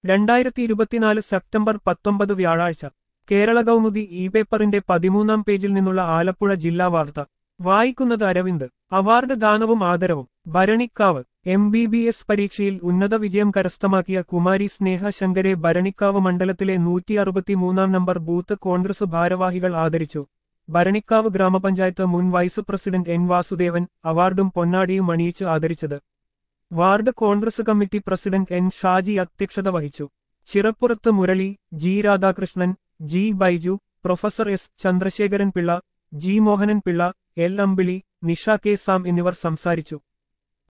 രണ്ടായിരത്തി ഇരുപത്തിനാല് സെപ്റ്റംബർ പത്തൊമ്പത് വ്യാഴാഴ്ച കേരള കൗമുദി ഇ പേപ്പറിന്റെ പതിമൂന്നാം പേജിൽ നിന്നുള്ള ആലപ്പുഴ ജില്ലാ വാർത്ത വായിക്കുന്നത് അരവിന്ദ് അവാർഡ് ദാനവും ആദരവും Bharanikkavu M B B S പരീക്ഷയിൽ ഉന്നത വിജയം കരസ്ഥമാക്കിയ കുമാരി സ്നേഹ ശങ്കരെ ഭരണിക്കാവ് മണ്ഡലത്തിലെ നൂറ്റി അറുപത്തിമൂന്നാം നമ്പർ ബൂത്ത് കോൺഗ്രസ് ഭാരവാഹികൾ ആദരിച്ചു ഭരണിക്കാവ് ഗ്രാമപഞ്ചായത്ത് മുൻ വൈസ് പ്രസിഡന്റ് എൻ വാസുദേവൻ അവാർഡും പൊന്നാടിയും അണിയിച്ച് ആദരിച്ചത് ward Congress committee president N Shaji അധ്യക്ഷത വഹിച്ചു Chirappurathu Murali G Radhakrishnan G Baiju professor S Chandrasekharan Pillai G Mohanan Pillai L Ambili Nisha K Sam എന്നിവർ സംസാരിച്ചു